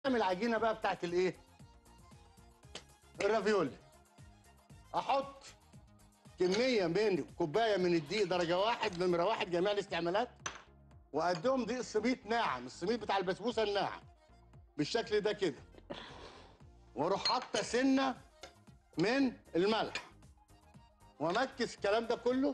نعمل العجينه بقى بتاعت الايه الرافيولي احط كميه من كوبايه من الدقيق درجه واحد نمره واحد جميع الاستعمالات وقدهم دقيق السميط ناعم السميط بتاع البسبوسه الناعم بالشكل ده كده واروح حاطه سنه من الملح وامكس الكلام ده كله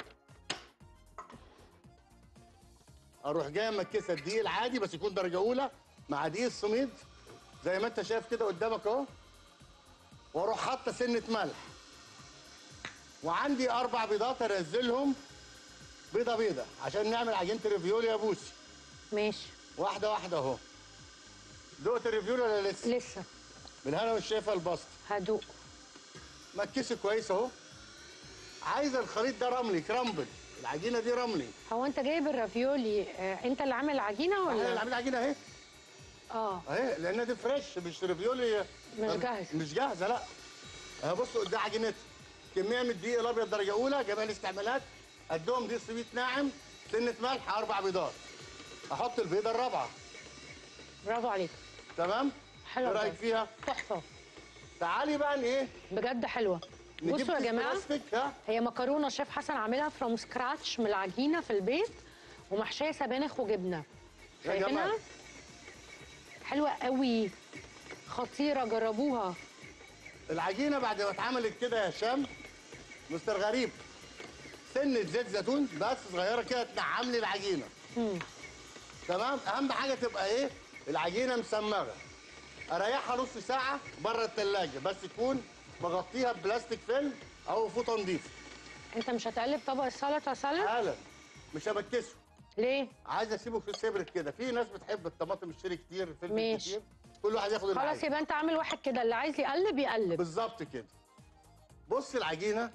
اروح جاي مكسه الدقيق العادي بس يكون درجه اولى مع دقيق السميد زي ما انت شايف كده قدامك اهو واروح حاطه سنه ملح وعندي اربع بيضات انزلهم بيضه بيضه عشان نعمل عجينه الريفيولي يا بوسي ماشي واحده واحده اهو دقت الريفيولي ولا لسه؟ لسه بالهنا والشفا البسط هدوق مكسه كويس اهو عايز الخليط ده رملي كرامبل العجينه دي رملي هو انت جايب الرافيولي آه انت اللي عامل العجينه احنا اللي ولا عاملين عجينه اهي اه اهي لان دي فريش مش ريفيولي مش جاهزة. مش جاهزه لا اهي بصوا ده عجينتها كميه من الدقيق الابيض درجه اولى جميع الاستعمالات قدهم دقيق سميد ناعم سنه ملح اربع بيضات احط البيضه الرابعه برافو عليك تمام حلوة ايه رايك بجد. فيها تحفه تعالي بقى ايه بجد حلوه نجيب بصوا يا كيس جماعه بلاستيك، ها هي مكرونه شيف حسن عاملها فروم سكراتش من العجينه في البيت ومحشيه سبانخ وجبنه يا شايفينها جمال. حلوه قوي خطيره جربوها العجينه بعد ما اتعملت كده يا هشام مستر غريب سنه زيت زيتون بس صغيره كده تنعم لي العجينه مم. تمام اهم حاجه تبقى ايه العجينه مسمغه اريحها نص ساعه بره الثلاجه بس تكون مغطيها ببلاستيك فيلم او فوطه نظيفه انت مش هتقلب طبق السلطه سلطه حالا مش هبكسه ليه عايز اسيبه في سبرك كده في ناس بتحب الطماطم الشيري كتير الفلفل ماشي. كتير كل واحد ياخد اللي خلاص عايزه يبقى انت عامل واحد كده اللي عايز يقلب يقلب بالظبط كده بص العجينه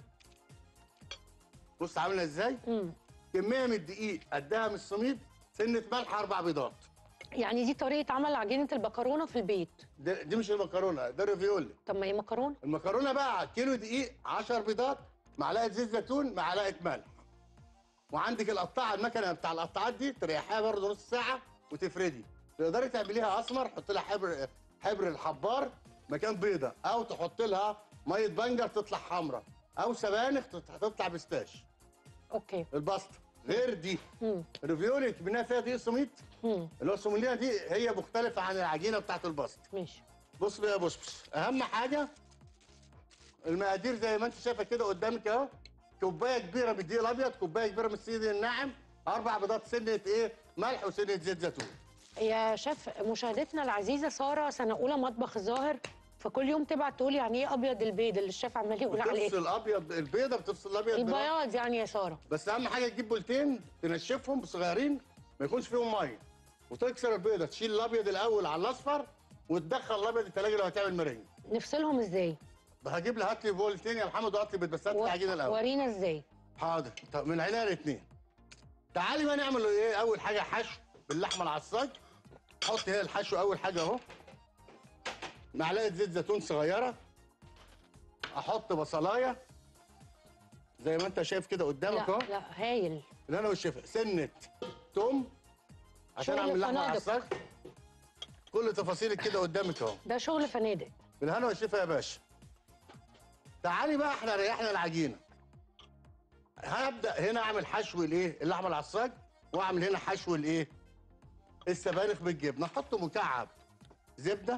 بص عامله ازاي مم. كميه من الدقيق قدها من السميد سنه ملح اربع بيضات يعني دي طريقه عمل عجينه المكرونه في البيت ده- دي مش المكرونه ده الريفيولي طب ما هي مكرونه المكرونه بقى كيلو دقيق 10 بيضات معلقه زيت زيتون معلقه ملح وعندك القطاعه المكنه بتاع القطاعات دي تريحيها برضه نص ساعه وتفردي تقدري تعمليها اسمر حط لها حبر حبر الحبار مكان بيضه او تحط لها ميه بنجر تطلع حمراء او سبانخ تط- تطلع بستاش اوكي البسطه غير دي مم. الريفيولي منها فيها دقيق سميط مم. اللي هو السوموليه دي هي مختلفه عن العجينه بتاعت البسط ماشي بص بقى بص بص اهم حاجه المقادير زي ما انت شايفه كده قدامك اهو كوبايه كبيره من الدقيق الابيض كوبايه كبيره من السيد الناعم اربع بيضات سنه ايه ملح وسنه زيت زيتون يا شيف مشاهدتنا العزيزه ساره سنه اولى مطبخ الظاهر فكل يوم تبعت تقول يعني ايه ابيض البيض اللي الشيف عمال يقول عليه بتفصل الابيض البيضه بتفصل الابيض بالأبيض. البياض يعني يا ساره بس اهم حاجه تجيب بولتين تنشفهم صغيرين ما يكونش فيهم ميه وتكسر البيضه تشيل الابيض الاول على الاصفر وتدخل الابيض الثلاجه لو هتعمل مرنج نفصلهم ازاي هجيب لي هات لي بولتين يا محمد وهات لي بيض بس هات لي و- العجينه الاول ورينا ازاي حاضر طب من عينيا الاثنين تعالي بقى نعمل ايه اول حاجه حشو باللحمه العصاج حط هنا الحشو اول حاجه اهو معلقه زيت زيتون صغيره احط بصلايه زي ما انت شايف كده قدامك لا اهو لا هايل اللي انا والشفا سنه توم عشان شغل اعمل لحمه فنادق. العصاج كل تفاصيلك كده قدامك اهو ده شغل فنادق بالهنا والشفا يا باشا تعالي بقى احنا ريحنا العجينه هبدا هنا اعمل حشو الايه اللحمه العصاج واعمل هنا حشو الايه السبانخ بالجبنه احط مكعب زبده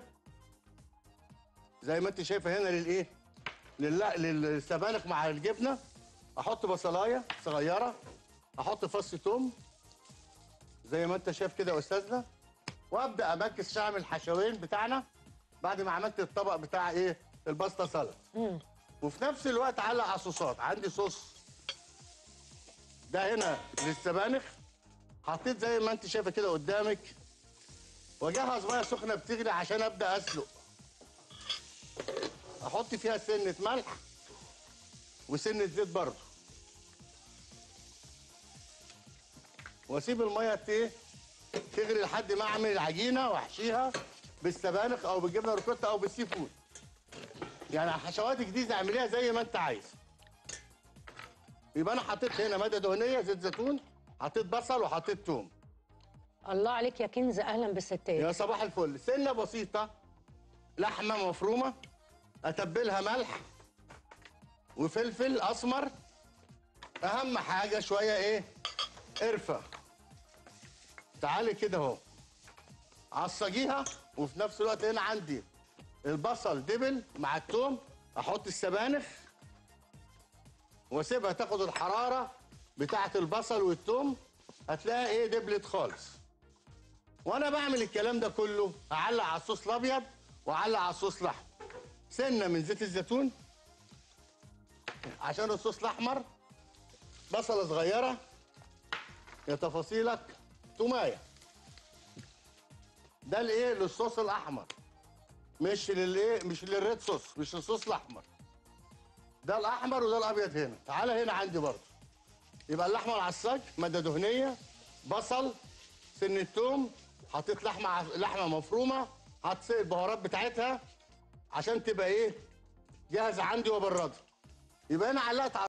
زي ما انت شايفه هنا للايه لل- للسبانخ مع الجبنه احط بصلايه صغيره احط فص توم زي ما انت شايف كده يا استاذنا وابدا امكس اعمل الحشوين بتاعنا بعد ما عملت الطبق بتاع ايه الباستا سلطه مم. وفي نفس الوقت علق على الصوصات عندي صوص ده هنا للسبانخ حطيت زي ما انت شايفه كده قدامك واجهز ميه سخنه بتغلي عشان ابدا اسلق احط فيها سنه ملح وسنه زيت برضه واسيب الميه ت- ايه تغلي لحد ما اعمل العجينه واحشيها بالسبانخ او بالجبنه ريكوتا او بالسي فود يعني حشواتك دي اعمليها زي ما انت عايز يبقى انا حطيت هنا ماده دهنيه زيت زيتون حطيت بصل وحطيت توم الله عليك يا كنز اهلا بالستات يا صباح الفل سنه بسيطه لحمه مفرومه اتبلها ملح وفلفل اسمر اهم حاجه شويه ايه قرفه تعالي كده اهو عصجيها وفي نفس الوقت هنا عندي البصل دبل مع التوم احط السبانخ واسيبها تاخد الحراره بتاعه البصل والتوم هتلاقيها ايه دبلت خالص وانا بعمل الكلام ده كله اعلق على الصوص الابيض واعلق على الصوص الاحمر سنه من زيت الزيتون عشان الصوص الاحمر بصله صغيره يا تفاصيلك تومايه ده الايه للصوص الاحمر مش للايه مش للريد صوص مش للصوص الاحمر ده الاحمر وده الابيض هنا تعالى هنا عندي برضه يبقى اللحمه العصاج ماده دهنيه بصل سن توم حطيت لحمه ع- لحمه مفرومه حطيت البهارات بتاعتها عشان تبقى ايه جاهزه عندي وابردها يبقى انا علقت على